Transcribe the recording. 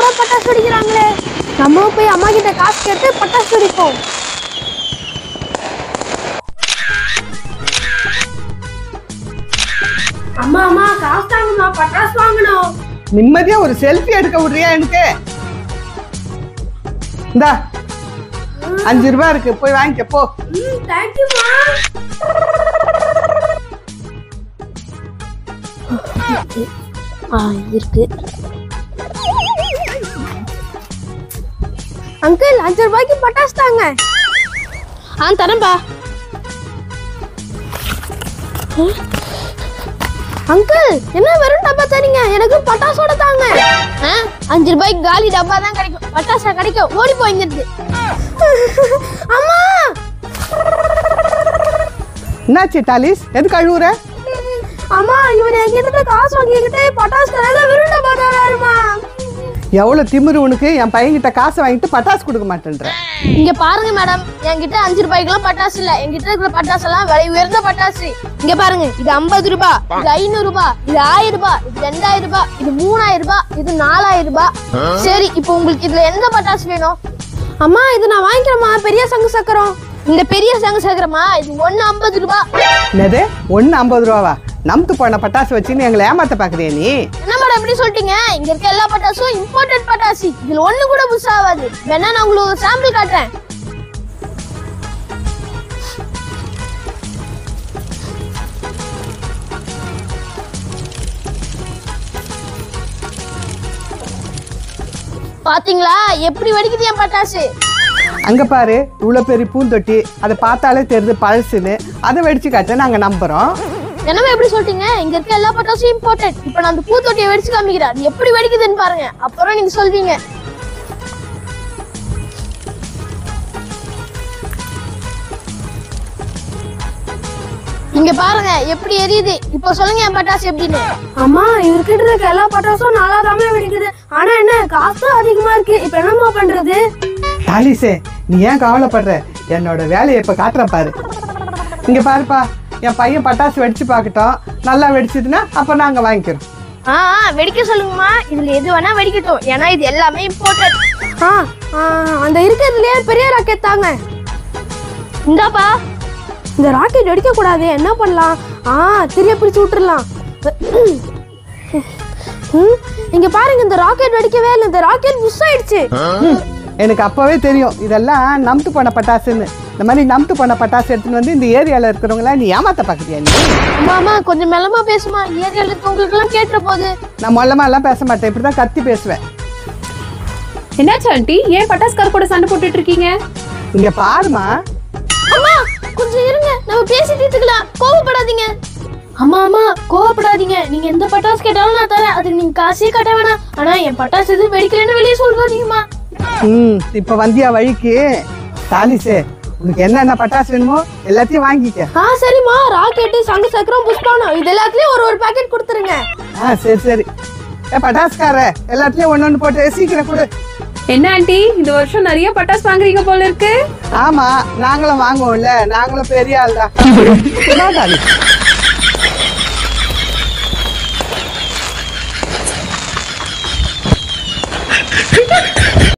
ரூபா பட்டாசு வெடிக்கிறாங்களே நம்ம போய் அம்மா கிட்ட காசு கேட்டு பட்டாசு வெடிப்போம் அம்மா அம்மா காசு தாங்கம்மா பட்டாசு வாங்கணும் நிம்மதியா ஒரு செல்ஃபி எடுக்க விடுறியா எனக்கு இந்தா அஞ்சு ரூபாய் இருக்கு போய் வாங்கிக்க போ ம் தேங்க்யூமா ஆ இருக்கு அங்கிள் அஞ்சு ரூபாய்க்கு பட்டாசு தாங்க ஆ தரேன்பா அங்கிள் என்ன வெறும் டப்பா தரீங்க எனக்கு பட்டாசோட தாங்க ஆ, அஞ்சு ரூபாய்க்கு காலி டப்பா தான் கிடைக்கும் பட்டாசா கிடைக்கும் ஓடி போயிங்கிறது அம்மா என்னாச்சு டாலிஸ் எதுக்கு அழுவுற அம்மா இவன் என்கிட்ட காசு வாங்கிக்கிட்டு பட்டாசு கடையில வெறும் டப்பா தராருமா எவ்வளவு திமிரு உனக்கு என் பையன்கிட்ட காசு வாங்கிட்டு பட்டாசு கொடுக்க மாட்டேன்ற இங்க பாருங்க மேடம் என்கிட்ட அஞ்சு ரூபாய்க்குலாம் பட்டாசு இல்ல என்கிட்ட இருக்கிற பட்டாசு எல்லாம் விலை உயர்ந்த பட்டாசு இங்க பாருங்க இது ஐம்பது ரூபாய் இது ஐநூறு ரூபாய் இது ஆயிரம் ரூபாய் இது ரெண்டாயிரம் ரூபாய் இது மூணாயிரம் ரூபாய் இது நாலாயிரம் ரூபாய் சரி இப்போ உங்களுக்கு இதுல எந்த பட்டாசு வேணும் அம்மா இது நான் வாங்கிக்கிறேம்மா பெரிய சங்கு சக்கரம் இந்த பெரிய சங்கு சக்கரமா இது ஒண்ணு ஐம்பது ரூபாய் என்னது ஒன்று ஐம்பது ரூபாவா நம்து போன பட்டாசு வச்சுன்னு எங்களை ஏமாத்த பாக்குறியா நீ என்ன மேடம் எப்படி சொல்லிட்டீங்க இங்க இருக்க எல்லா பட்டாசும் இம்போர்ட்டட் பட்டாசு இதுல ஒண்ணு கூட புஷ் ஆகாது வேணா நான் உங்களுக்கு ஒரு சாம்பிள் காட்டுறேன் பாத்தீங்களா எப்படி வெடிக்குது என் பட்டாசு அங்க பாரு இவ்வளவு பெரிய பூந்தொட்டி அதை பார்த்தாலே தெரியுது பழசுன்னு அதை வெடிச்சு காட்ட நாங்க நம்புறோம் என்னமே எப்படி சொல்லிட்டீங்க இங்க இருக்க எல்லா பட்டாசும் இம்போர்ட்டட் இப்போ நான் அந்த பூத்தொட்டியை வெடிச்சு காமிக்கிறேன் அது எப்படி வெடிக்குதுன்னு பாருங்க அப்புறம் நீங்க சொல்வீங்க இங்க பாருங்க எப்படி எரியுது இப்போ சொல்லுங்க என் பட்டாசு எப்படின்னு அம்மா இவர்கிட்ட இருக்க எல்லா பட்டாசும் நல்லா தாமே வெடிக்குது ஆனா என்ன காசு அதிகமா இருக்கு இப்ப என்னம்மா பண்றது டாலிஸே நீ ஏன் கவலைப்படுற என்னோட வேலையை இப்ப காட்டுறேன் பாரு இங்க பாருப்பா என் பையன் பட்டாசு வெடிச்சு பார்க்கட்டும் நல்லா வெடிச்சதுன்னா அப்ப நாங்க வாங்கிக்கிறோம் ஆ ஆ, வெடிக்க சொல்லுங்கம்மா இதுல எது வேணா வெடிக்கட்டும் ஏன்னா இது எல்லாமே இம்போர்ட்டட் ஆ ஆ, அந்த இருக்கிறதுலயே பெரிய ராக்கெட் தாங்க இந்தாப்பா இந்த ராக்கெட் வெடிக்க கூடாது என்ன பண்ணலாம் ஆ திரிய பிடிச்சு விட்டுறலாம் ம், இங்க பாருங்க இந்த ராக்கெட் வெடிக்கவே இல்லை இந்த ராக்கெட் புஷ் ஆயிடுச்சு ம், எனக்கு அப்பவே தெரியும் இதெல்லாம் நம்து போன பட்டாசுன்னு இந்த மாதிரி நம்து போன பட்டாசு எடுத்துன்னு வந்து இந்த ஏரியால இருக்கிறவங்கள நீ ஏமாத்த பாக்குறியா நீ அம்மா அம்மா கொஞ்சம் மெல்லமா பேசுமா ஏரியால இருக்கவங்களுக்கு எல்லாம் கேட்டுற போகுது நான் மொல்லமா எல்லாம் பேச மாட்டேன் இப்படிதான் கத்தி பேசுவேன் என்னாச்சு ஆண்டி ஏன் பட்டாஸ்கார் கூட சண்டை போட்டுட்டு இருக்கீங்க இங்க பாருமா அம்மா கொஞ்சம் இருங்க நம்ம பேசி தீர்த்துக்கலாம் கோவப்படாதீங்க அம்மா அம்மா கோவப்படாதீங்க நீங்க எந்த பட்டாசு கேட்டாலும் நான் தரேன் அதுக்கு நீங்க காசே கட்ட வேணாம் ஆனா என் பட்டாசு எதுவும் வெடிக்கலன்னு வெளியே சொல்றாதீங்கம்மா ம் இப்ப வந்தியா வழிக்கு டாலிஸே உனக்கு என்னென்ன பட்டாசு வேணுமோ எல்லாத்தையும் வாங்கிக்க ஆ சரிம்மா ராக்கெட்டு சங்கு சக்கரம் புஷ்பானம் இது எல்லாத்துலயும் ஒரு ஒரு பாக்கெட் கொடுத்துருங்க ஆ சரி சரி ஏ பட்டாசுக்கார எல்லாத்தையும் ஒண்ணு ஒண்ணு போட்டு சீக்கிரம் கொடு என்ன ஆண்டி இந்த வருஷம் நிறைய பட்டாசு வாங்குறீங்க போல இருக்கு ஆமா நாங்களும் வாங்குவோம்ல நாங்களும் பெரிய ஆள் தான் டாலி